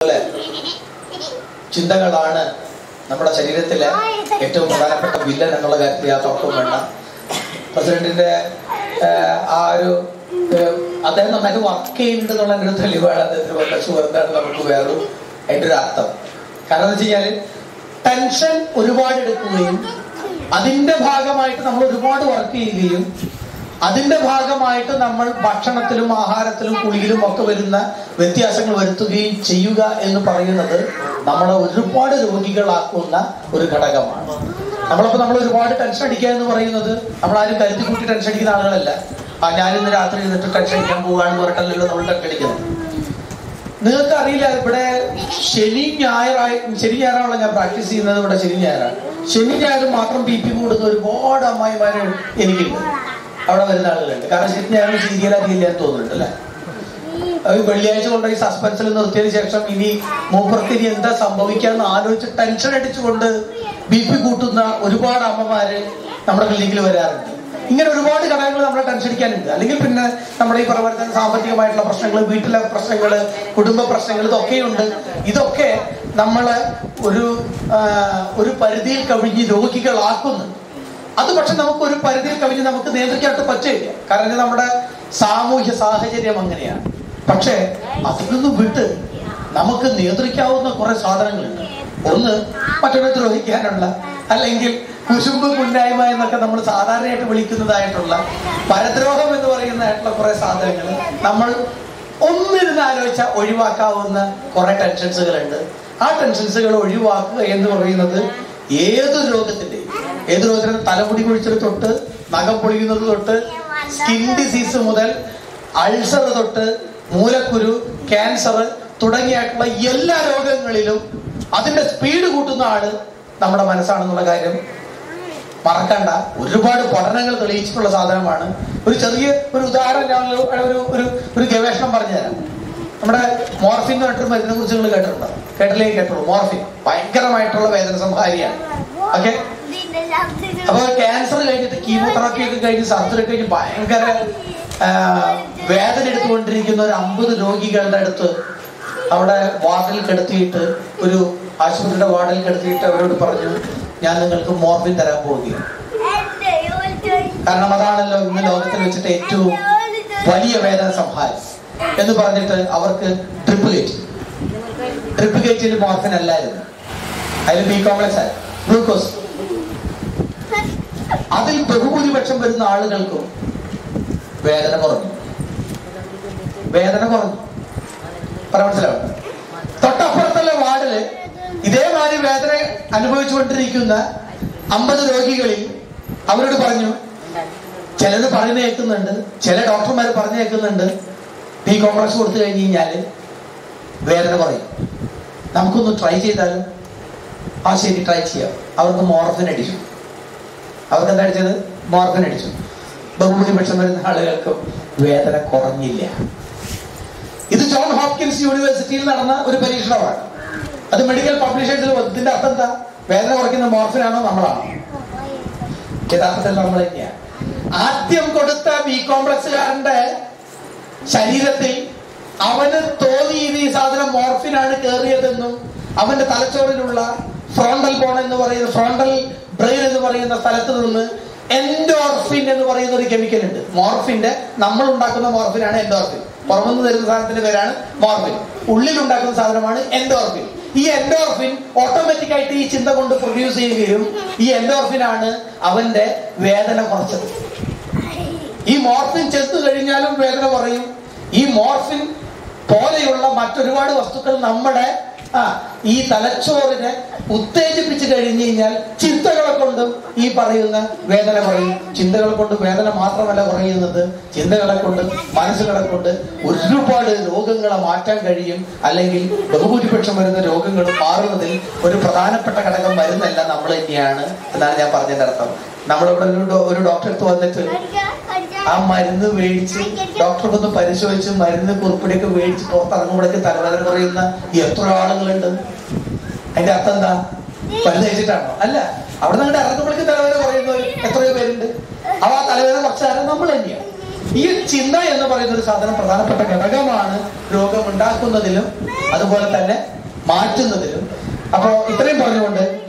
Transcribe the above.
അല്ലേ? ചിന്തകളാണ് നമ്മുടെ ശരീരത്തിലെ ഏറ്റവും പ്രധാനപ്പെട്ട വില്ലൻ എന്നുള്ള കാര്യത്തിൽ ആ തർക്കം വേണ്ട പ്രസിഡന്റിന്റെ ഏഹ്, ആ ഒരു ഏഹ്, അദ്ദേഹം നന്നായിട്ട് വർക്ക് ചെയ്യുന്നുണ്ട് എന്നുള്ള എൻ്റെ ഒരു തെളിവാണ് അദ്ദേഹത്തിന് വന്ന സുഹൃത്താണ് നമുക്ക് വേറൊരു അതിന്റെ ഒരു അർത്ഥം കാരണം എന്ന് വെച്ച് കഴിഞ്ഞാല് ടെൻഷൻ ഒരുപാട് എടുക്കുകയും അതിന്റെ ഭാഗമായിട്ട് നമ്മൾ ഒരുപാട് വർക്ക് ചെയ്യുകയും അതിന്റെ ഭാഗമായിട്ട് നമ്മൾ ഭക്ഷണത്തിലും ആഹാരത്തിലും കുളിയിലും ഒക്കെ വരുന്ന വ്യത്യാസങ്ങൾ വരുത്തുകയും ചെയ്യുക എന്ന് പറയുന്നത് നമ്മളെ ഒരുപാട് രോഗികളാക്കുന്ന ഒരു ഘടകമാണ് നമ്മളിപ്പോ നമ്മൾ ഒരുപാട് ടെൻഷൻ അടിക്കുക എന്ന് പറയുന്നത് നമ്മൾ ആരും കരുതി കൂട്ടി ടെൻഷൻ അടിക്കുന്ന ആളുകളല്ല ആ ഞാൻ ഇന്ന് രാത്രി ഇരുന്നിട്ട് ടെൻഷൻ അടിക്കാൻ പോവുകയാണെന്ന് പറഞ്ഞിട്ടല്ലല്ലോ നമ്മൾ ടെൻഷൻ അടിക്കുന്നത് നിങ്ങൾക്ക് അറിയില്ല ഇവിടെ ശനി ഞായറായി ശനി ഞായറാണല്ലോ ഞാൻ പ്രാക്ടീസ് ചെയ്യുന്നത് ഇവിടെ ശനി ഞായറാണ് ശനി ഞായറും മാത്രം ബി പി കൂടുന്ന ഒരുപാട് അമ്മായിമാര് എനിക്കുണ്ട് അവിടെ വരുന്ന ആളുകളുണ്ട് കാരണം ശനി ഞായറും സീരിയലാക്കിയില്ല എന്ന് തോന്നുന്നുണ്ട് അല്ലേ അത് വെള്ളിയാഴ്ച കൊണ്ടുപോയി സസ്പെൻസിൽ നിർത്തിയതിനു ശേഷം ഇനി മൂപ്പർക്ക് ഇനി എന്താ സംഭവിക്കാന്ന് ആലോചിച്ച് ടെൻഷൻ അടിച്ചുകൊണ്ട് ബി പി കൂട്ടുന്ന ഒരുപാട് അമ്മമാര് നമ്മുടെ ക്ലിനിക്കിൽ വരാറുണ്ട് ഇങ്ങനെ ഒരുപാട് ഘടകങ്ങൾ നമ്മളെ ടെൻഷൻ അടിക്കാനുണ്ട് അല്ലെങ്കിൽ പിന്നെ നമ്മുടെ ഈ പ്രവർത്തന സാമ്പത്തികമായിട്ടുള്ള പ്രശ്നങ്ങൾ വീട്ടിലെ പ്രശ്നങ്ങൾ കുടുംബ പ്രശ്നങ്ങൾ ഇതൊക്കെയുണ്ട് ഇതൊക്കെ നമ്മളെ ഒരു ആ, ഒരു പരിധിയിൽ കവിഞ്ഞ് രോഗികളാക്കുന്നുണ്ട് അത് പക്ഷെ നമുക്ക് ഒരു പരിധിയിൽ കവിഞ്ഞ് നമുക്ക് നിയന്ത്രിക്കാനായിട്ട് പറ്റില്ല കാരണം ഇത് നമ്മുടെ സാമൂഹ്യ സാഹചര്യം അങ്ങനെയാണ് പക്ഷേ അതിൽ നിന്ന് വിട്ട് നമുക്ക് നിയന്ത്രിക്കാവുന്ന കുറെ സാധനങ്ങളുണ്ട് ഒന്ന് മറ്റൊരു ദ്രോഹിക്കാനുള്ള അല്ലെങ്കിൽ കുശുമ്പ് കുന്നായ്മ എന്നൊക്കെ നമ്മൾ സാധാരണയായിട്ട് വിളിക്കുന്നതായിട്ടുള്ള പരദ്രോഹം എന്ന് പറയുന്നതായിട്ടുള്ള കുറെ സാധനങ്ങൾ നമ്മൾ ഒന്നിരുന്ന് ആലോചിച്ചാൽ ഒഴിവാക്കാവുന്ന കുറെ ടെൻഷൻസുകളുണ്ട് ആ ടെൻഷൻസുകൾ ഒഴിവാക്കുക എന്ന് പറയുന്നത് ഏത് രോഗത്തിന്റെയും ഏത് രോഗത്തിനും തലമുടി കുഴിച്ചത് തൊട്ട് നഖം പൊളിക്കുന്നത് തൊട്ട് സ്കിൻ ഡിസീസ് മുതൽ അൾസർ തൊട്ട് മൂലക്കുരു ക്യാൻസർ തുടങ്ങിയായിട്ടുള്ള എല്ലാ രോഗങ്ങളിലും അതിന്റെ സ്പീഡ് കൂട്ടുന്ന ആള് നമ്മുടെ മനസ്സാണെന്നുള്ള കാര്യം മറക്കണ്ട ഒരുപാട് പഠനങ്ങൾ തെളിയിച്ചിട്ടുള്ള സാധനമാണ് ഒരു ചെറിയ ഒരു ഉദാഹരണം ഞാൻ ഒരു ഒരു ഒരു ഗവേഷണം പറഞ്ഞുതരാം നമ്മുടെ മോർഫിൻ എന്ന് പറഞ്ഞിട്ടൊരു മരുന്നിനെ കുറിച്ച് നിങ്ങൾ കേട്ടിട്ടുണ്ടോ കേട്ടില്ലേ കേട്ടുള്ളൂ മോർഫിൻ ഭയങ്കരമായിട്ടുള്ള വേദന സംഹാരിയാണ് ഓക്കെ അപ്പൊ ക്യാൻസർ കഴിഞ്ഞിട്ട് കീമോതെറാപ്പി ഒക്കെ കഴിഞ്ഞ് സർജറി ഒക്കെ കഴിഞ്ഞ് ഭയങ്കര ആ, വേദന എടുത്തുകൊണ്ടിരിക്കുന്ന ഒരു അമ്പത് രോഗികളുടെ അടുത്ത് അവിടെ വാർഡിൽ കിടത്തിയിട്ട് ഒരു ആശുപത്രിയുടെ വാർഡിൽ കിടത്തിയിട്ട് അവരോട് പറഞ്ഞു ഞാൻ നിങ്ങൾക്ക് മോർഫിൻ തരാൻ പോവുകയാണ് കാരണം അതാണല്ലോ ഇന്ന് ലോകത്തിൽ വെച്ചിട്ട് ഏറ്റവും വലിയ വേദന സംഹാരം എന്ന് പറഞ്ഞിട്ട് അവർക്ക് ട്രിപ്പ് കയറ്റി ട്രിപ്പ് കയറ്റിയിൽ മോർഫിൻ അല്ലായിരുന്നു അതിൽ ബി കോംപ്ലക്സ് ആയിരുന്നു ഗ്ലൂക്കോസ് അതിൽ ബഹുഭൂരിപക്ഷം വരുന്ന ആളുകൾക്കും വേദന കുറഞ്ഞു വേദന കുറഞ്ഞു പറ മനസ്സിലാവും തൊട്ടപ്പുറത്തുള്ള വാർഡില് ഇതേമാതിരി വേദന അനുഭവിച്ചുകൊണ്ടിരിക്കുന്ന അമ്പത് രോഗികളിൽ അവരോട് പറഞ്ഞു ചിലത് പറഞ്ഞു കേൾക്കുന്നുണ്ട് ചില ഡോക്ടർമാർ പറഞ്ഞു കേൾക്കുന്നുണ്ട് ബി കോംപ്ലക്സ് കൊടുത്തു കഴിഞ്ഞ് കഴിഞ്ഞാല് വേദന കുറയും നമുക്കൊന്ന് ട്രൈ ചെയ്താലും ആ ശരി ട്രൈ ചെയ്യാം അവർക്ക് മോർഫിൻ അടിച്ചു അവർക്ക് എന്താ അടിച്ചത് മോർഫിൻ അടിച്ചു ബഹുഭൂരിപക്ഷം വരുന്ന ആളുകൾക്കും വേദന കുറഞ്ഞില്ല ഇത് ജോൺ ഹോപ്കിൻസ് യൂണിവേഴ്സിറ്റിയിൽ നടന്ന ഒരു പരീക്ഷണമാണ് അത് മെഡിക്കൽ പബ്ലിഷേഴ്സിൽ വന്നു. ഇതിന്റെ അർത്ഥം എന്താ വേദന കുറയ്ക്കുന്ന മോർഫിനാണോ നമ്മളാണോ യഥാർത്ഥത്തിൽ നമ്മൾ തന്നെയാണ് ആദ്യം കൊടുത്ത ബി കോംപ്ലക്സുകാരന്റെ ശരീരത്തിൽ അവന് തോന്നി ഇത് ഈ സാധനം മോർഫിനാണ് കയറിയതെന്നും അവന്റെ തലച്ചോറിലുള്ള ഫ്രോണ്ടൽ ബോൺ എന്ന് പറയുന്ന ഫ്രോണ്ടൽ ബ്രെയിൻ എന്ന് പറയുന്ന സ്ഥലത്ത് നിന്ന് എൻഡോർഫിൻ എന്ന് പറയുന്ന ഒരു കെമിക്കൽ ഉണ്ട് മോർഫിന്റെ നമ്മൾ ഉണ്ടാക്കുന്ന മോർഫിനാണ് എൻഡോർഫിൻ പുറമെന്ന് തരുന്ന സാധനത്തിന്റെ പേരാണ് മോർഫിൻ ഉള്ളിൽ ഉണ്ടാക്കുന്ന സാധനമാണ് എൻഡോർഫിൻ ഈ എൻഡോർഫിൻ ഓട്ടോമാറ്റിക് ആയിട്ട് ഈ ചിന്ത കൊണ്ട് പ്രൊഡ്യൂസ് ചെയ്യുകയും ഈ എൻഡോർഫിൻ ആണ് അവന്റെ വേദന കുറച്ചത് ഈ മോർഫിൻ ചെത്തു കഴിഞ്ഞാലും വേദന കുറയും ഈ മോർഫിൻ പോലെയുള്ള മറ്റൊരുപാട് വസ്തുക്കൾ നമ്മുടെ ആ ഈ തലച്ചോറിനെ ഉത്തേജിപ്പിച്ചു കഴിഞ്ഞു കഴിഞ്ഞാൽ ചിന്തകളെ കൊണ്ടും ഈ പറയുന്ന വേദന കുറയും ചിന്തകളെ കൊണ്ട് വേദന മാത്രമല്ല കുറയുന്നത് ചിന്തകളെ കൊണ്ട് മനസ്സുകളെ കൊണ്ട് ഒരുപാട് രോഗങ്ങളെ മാറ്റാൻ കഴിയും അല്ലെങ്കിൽ ബഹുഭൂരിപക്ഷം വരുന്ന രോഗങ്ങൾ മാറുന്നതിൽ ഒരു പ്രധാനപ്പെട്ട ഘടകം മരുന്നല്ല നമ്മൾ തന്നെയാണ് എന്നാണ് ഞാൻ പറഞ്ഞതിന്റെ അർത്ഥം നമ്മളിവിടെ ഒരു ഡോ- ഒരു ഡോക്ടർ അടുത്ത് വന്നിട്ട് ആ മരുന്ന് മേടിച്ച് ഡോക്ടർ ഒന്ന് പരിശോധിച്ച് മരുന്ന് കുറിപ്പിടിയൊക്കെ മേടിച്ച് പുറത്തിറങ്ങുമ്പോഴേക്ക് തലവേദന കുറയുന്ന എത്ര ആളുകളുണ്ട് അതിന്റെ അർത്ഥം എന്താ മരുന്ന് കഴിച്ചിട്ടാണോ അല്ല അവിടെ നിന്ന് ഇറങ്ങുമ്പോഴേക്ക് തലവേദന കുറയുന്നവർ എത്രയോ പേരുണ്ട് അവ ആ തലവേദന കുറച്ച് നേരം നമ്മൾ തന്നെയാണ് ഈ ചിന്ത എന്ന് പറയുന്ന ഒരു സാധനം പ്രധാനപ്പെട്ട ഘടകമാണ് രോഗം ഉണ്ടാക്കുന്നതിലും അതുപോലെ തന്നെ മാറ്റുന്നതിലും അപ്പോൾ ഇത്രയും പറഞ്ഞുകൊണ്ട്